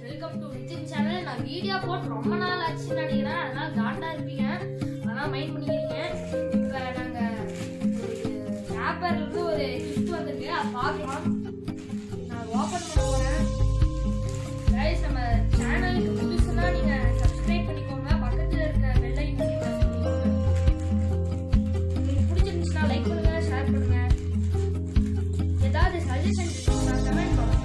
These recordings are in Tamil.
வெல்கம் டு நிதின் சேனல் நான் வீடியோ போட்டு ரொம்ப நாள் ஆச்சுன்னு நினைக்கிறேன் அதனால காண்டா இருப்பீங்க அதெல்லாம் மைண்ட் பண்ணிக்கிறீங்க இப்போ நாங்க ஒரு ஆப்பர்ல இருந்து ஒரு கிஃப்ட் வந்திருக்கு அதை பார்க்கலாம் நான் ஓபன் பண்ண போறேன் கைஸ் நம்ம சேனலுக்கு புதுசுனா நீங்க சப்ஸ்கிரைப் பண்ணிக்கோங்க பக்கத்துல இருக்க பெல் ஐக்கனையும் press பண்ணிக்கோங்க உங்களுக்கு பிடிச்சிருந்துச்சுன்னா லைக் பண்ணுங்க ஷேர் பண்ணுங்க ஏதாவது சஜஷன் இருக்குன்னா கமெண்ட் பண்ணுங்க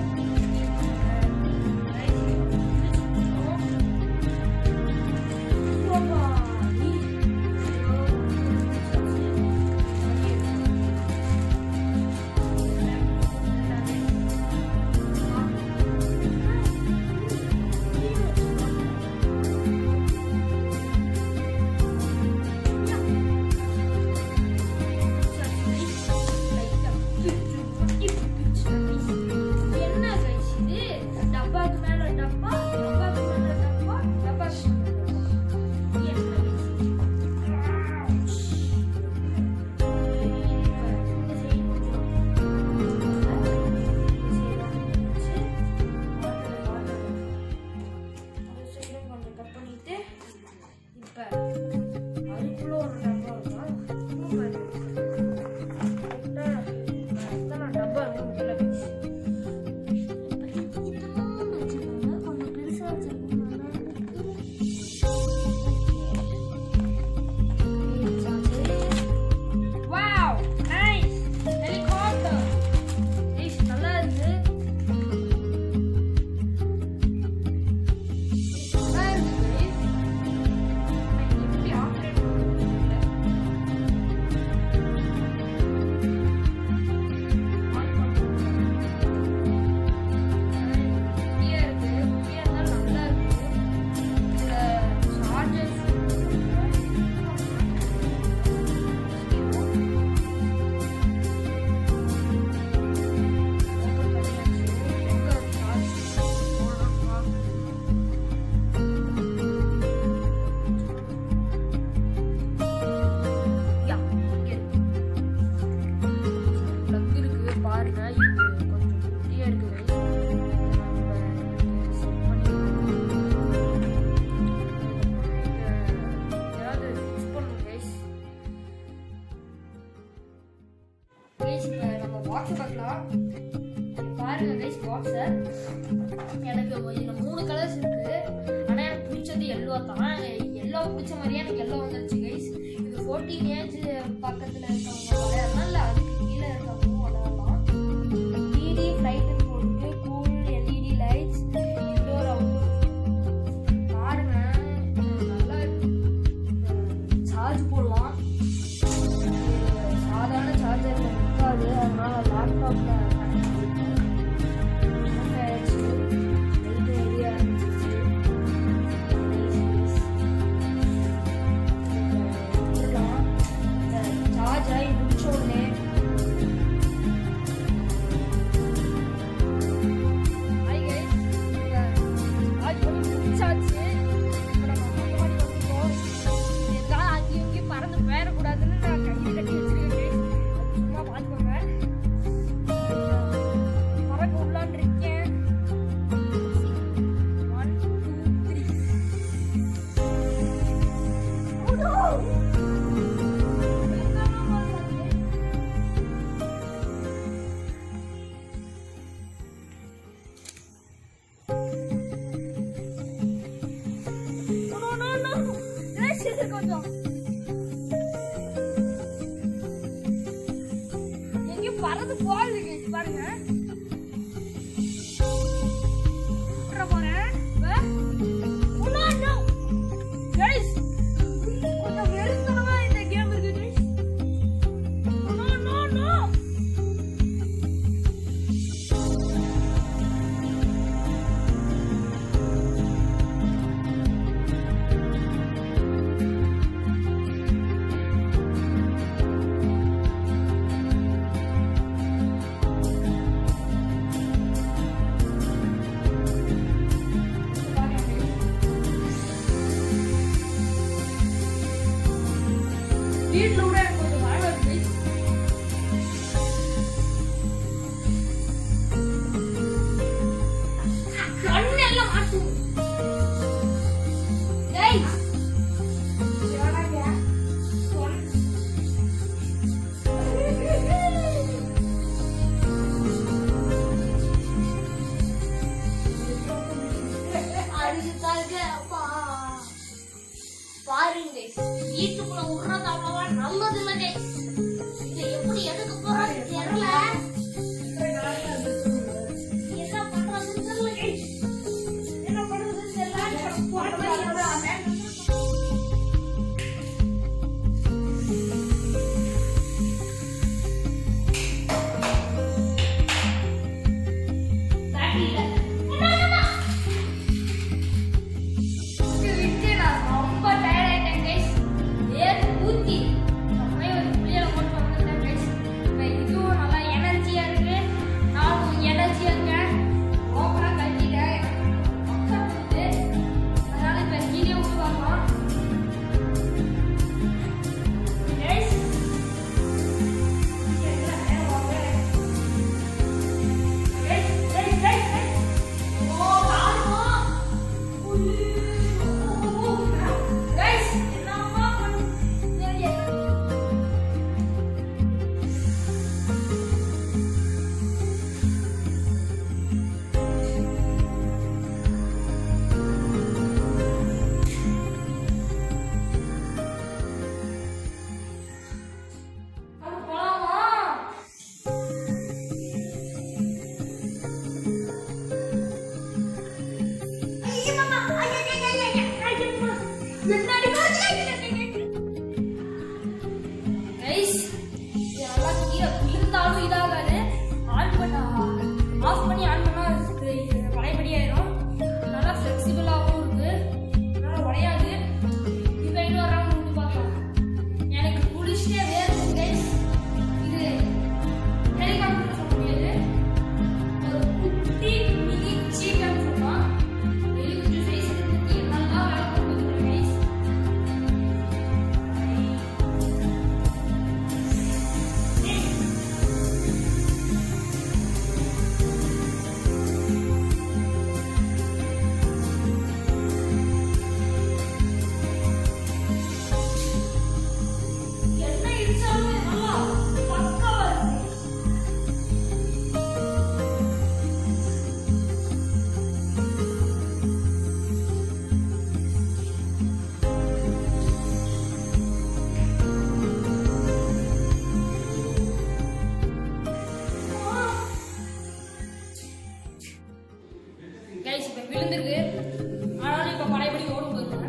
என்ன guys இது? டப்பாக்கு மேல டப்பா, டப்பாக்கு மேல டப்பா, டப்பாக்கு மேல டப்பா. இது என்ன guys? Ouch. இந்த side கொஞ்சம் இந்த side கொஞ்சம் அந்த side கொஞ்சம் cut பண்ணிட்டு, இப்ப அதுக்குள்ள ஒரு டப்பா இருக்கா? இன்னும் பாருங்க. எத்தனை டப்பா இருக்குன்னு தெரியல guys. Wow, nice. Helicopter. Nice, நல்லா இருக்கு. நல்லா இருக்கு guys. ஆனா இது எப்படி operate பண்றதுன்னு தெரியல. On பண்ணணும். குட்டியா இருக்கு. குட்டியா இருந்தாலும் நல்லா இருக்கு. இதுல chargers யா, இங்க இருக்கு. plug இருக்கு, பாருங்க இது கொஞ்சம் குட்டியா இருக்கு guys. நம்ம set பண்ணிக்கலாம். ஏதாவது fix பண்ணணும் guys. Guys, இப்ப நம்ம box அ பார்க்கலாம். இங்க பாருங்க guys, box அ. எனக்கு இதுல மூணு கலர்ஸ் இருக்கு ஆனா எனக்கு பிடிச்சது எல்லோ தான் எல்லோ பிடிச்ச மாதிரியே எனக்கு எல்லோ வந்துருச்சு கைஸ் இது ஃபோர்டீன் ஏஜ் பக்கத்துல இருக்கவங்க விளையாடலாம் இல்ல அதுக்கு கீழே இருக்கவங்க விளையாடலாம் டிடி ஃபிளைட்னு போட்டு cool LED lights indoor outdoor பாருங்க இது நல்லா சார்ஜ் போடலாம் இது சாதாரண சார்ஜர் இருக்காது அதனால லேப்டாப்ல கனெக்ட் ஆயிடுச்சு லைட் எரிய ஆரம்பிச்சிச்சு சார்ஜ் ஆகி முடிச்ச உடனே Hi guys. இப்ப charge பண்ணி முடிச்சாச்சு. இப்ப நம்ம மொட்டை மாடி வந்துட்டோம். இருந்தாலும் அங்கேயும் இங்கேயும் பறந்து போயிடக்கூடாதுன்னு நான் கையில கட்டி வச்சிருக்கேன் guys. அது சும்மா பார்த்துக்கோங்க. பறக்க உள்ளான்னு இருக்கேன். One, two, three. Oh no! என்னதான் பண்றது? No, no, no, no. Guys, இது கொஞ்சம். எங்கேயும் பறந்து போகுது guys, பாருங்க விட்டுற போறேன். இப்ப. Oh, no, no. Guys, கொஞ்சம் வெறித்தனமா இந்த game இருக்கு guys. No, no, no. அடிச்சுட்டா இருக்கு அப்பா பாருங்க வீட்டுக்குள்ள விடுறது அவ்வளவா நல்லது இல்லை guys. இதை எப்படி எடுக்க போறோம்னு தெரியல என்ன பண்றதுன்னு தெரியல guys. என்ன பண்றதுன்னு தெரியல போன மாதிரி இருக்கு. பேட்டரி இல்ல. அம்மா, அம்மா. விட்டு விட்டு நான் ரொம்ப tired ஆயிட்டேன் guys. வேர்த்து ஊத்தி அப்படியே ஒரு குளியல போட்டு வந்துட்டேன் guys. இப்ப இதுவும் நல்லா energy ஆ இருக்கு. நானும் energy ஆ இருக்கேன். ஓவரா கழட்டிட்டேன். பக்கம் இருக்குது. அதனால இப்ப video வும் பார்க்கலாம். Guys. என்ன நேரம் வாங்க. Guys, guys, guys, guys. ஓ, காலுமா. Guys, என்னம்மா பண்ணுறீங்க? அது போலாமா கைஸ் இதெல்லாம் கீழே விழுந்தாலும் இதாகாது ஆன் பண்ண ஆஃப் பண்ணி ஆன் பண்ணா அதுக்கு பழையபடி ஆயிரும் நல்லா ஃப்ளெக்சிபிளாகவும் இருக்கு நல்லா உடையாது இப்போ இன்னொரு ரவுண்ட் விட்டு பார்க்கலாம் எனக்கு குளிச்சுட்டே வேர்க்கு கைஸ் இது ஹெலிகாப்டர் சொல்ல முடியாது ஒரு குட்டி மினி சீக்கன்னு சொல்லலாம் வெளி கொஞ்சம் சைஸ் இருக்கு என்னெல்லாம் வேலை பண்ணுறது கைஸ் என்ன இடிச்சாலும் நல்லா பக்காவா இருக்கு கைஸ் இப்ப விழுந்திருக்கு ஆனாலும் இப்ப பழையபடி ஓடும் போயிருக்கேன்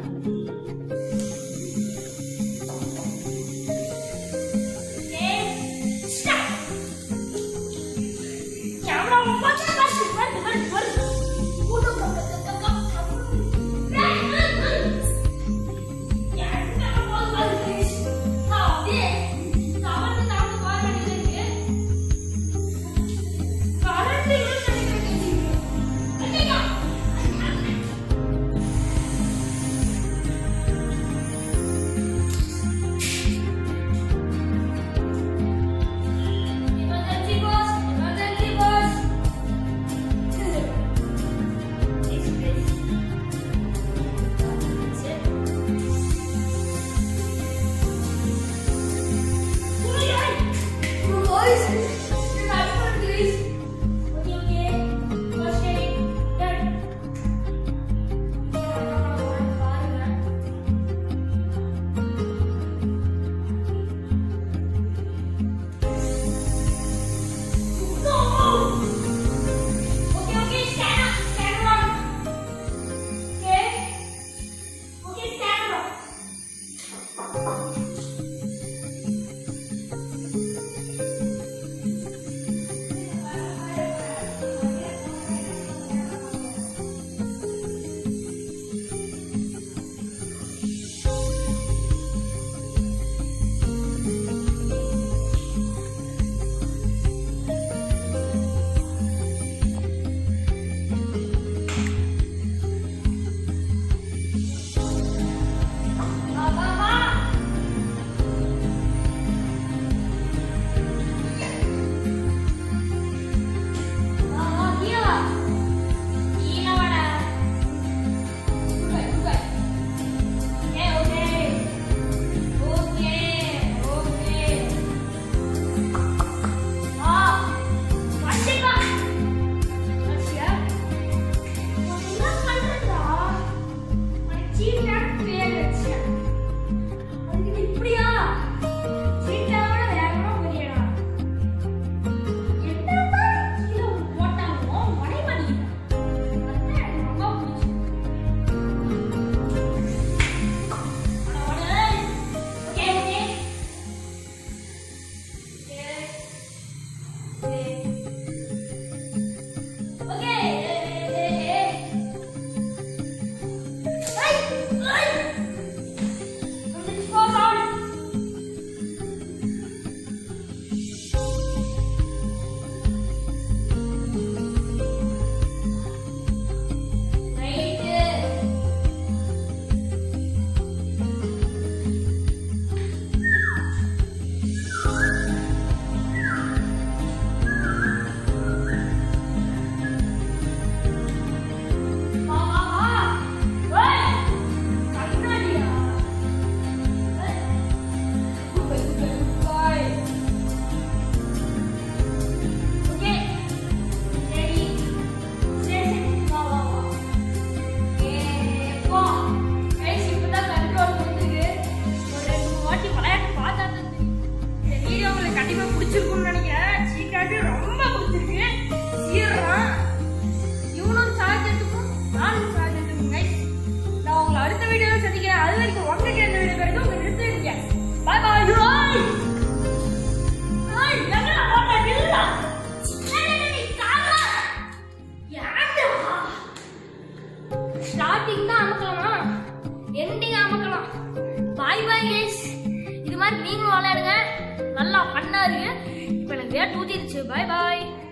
கரண்ட் அது வரைக்கும் உங்களுக்கு எந்த வீடியோ கிடைக்கும் உங்க நிறுத்திடுங்க பாய் பாய் பாய் எங்கடா ஓட்ட நில்லுடா ஸ்டார்டிங் தான் அமுக்கலாமா எண்டிங் அமுக்கலாம் பாய் பாய் கேஸ் இது மாதிரி நீங்களும் விளையாடுங்க நல்லா பண்ணா இருக்கு இப்போ எனக்கு வேட்டு ஊத்திருச்சு பாய் பாய்